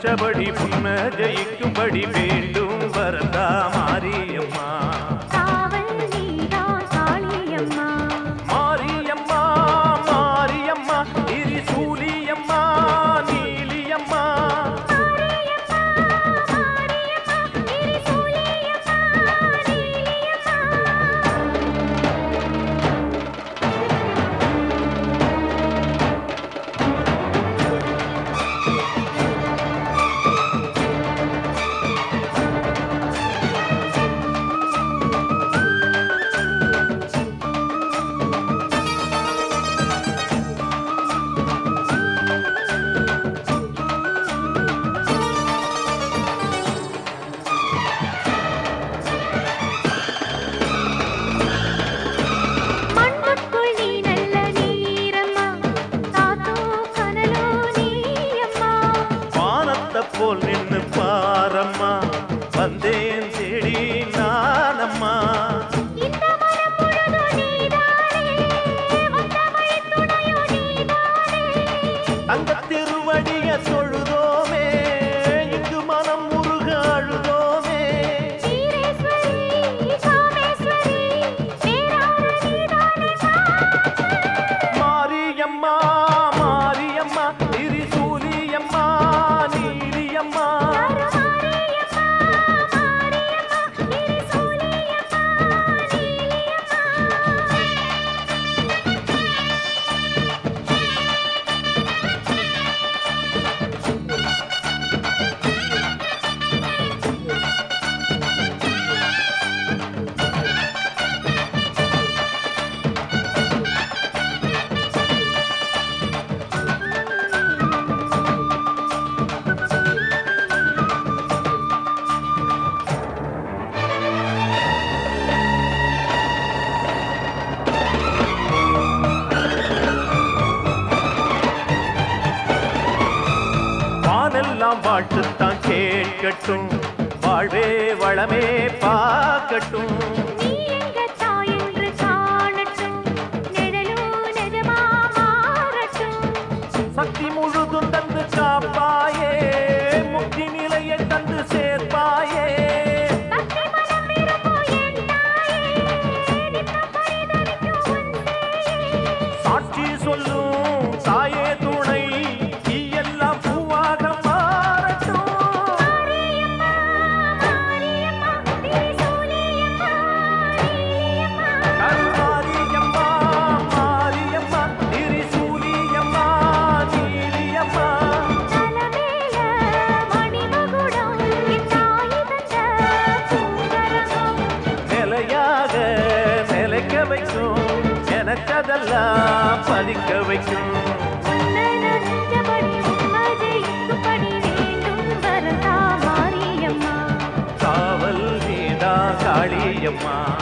கண்டபடி புன்ன ஜெயிக்கும்படி வேண்டும் வரதா மாரியம்மா காவல் நீதான் காளியம்மா மாரியம்மா மாரியம்மா திரிசூலியம்மா நீலியம்மா மாரியம்மா மாரியம்மா திரிசூலியம்மா நீலியம்மா மண்ணுக்குள் நீ நல்ல நீரம்மா காத்தோ கனலோ நீயம்மா வானத்தை போல் நின்னு பாரம்மா வந்தேன் தேடி நானம்மா இந்த மனம் முழுதும் நீதானே வந்த வழி துணையோ நீதானே தங்க திருவடிய தொழுதோமே இங்கு மனம் முருக அழுதோமே ஈரேஸ்வரி காமேஸ்வரி பேரான நீதானே மாரியம்மா மாரியம்மா திரிசூலியம்மா நீலியம்மா மாரியம்மா மாரியம்மா திரிசூலியம்மா நீலியம்மா வானெல்லாம் வாழ்த்துத்தான் கேட்கட்டும் வாழ்வே வளமே பார்க்கட்டும் நீ எங்க தாய் என்று காணட்டும் நிழலோ நிஜமா மாறட்டும் சக்தி முழுதும் தந்து காப்பாயே முக்தி நிலையை தந்து சேர்ப்பாயே பக்தி மனம் விரும்பும் என் தாயே நித்தம் பரிதவிக்கும் உன் சேயே சாட்சி சொல்லும் தாயே துணை நீ எல்லாம் பூவாக மாறட்டும் மாரியம்மா மாரியம்மா திரிசூலியம்மா நீலியம்மா கருமாரியம்மா மாரியம்மா திரிசூலியம்மா நீலியம்மா தலமேல மணிமகுடம் என் தாய் தந்த பூங்கரகம் நிலையாக நிலைக்க வைக்கும் எனக்கதெல்லாம் பதிக்க வைக்கும் உன்னை நஞ்சபடி உண்மை ஜெயிக்கும்படி வேண்டும் வரதா மாரியம்மா காவல் நீதா காளியம்மா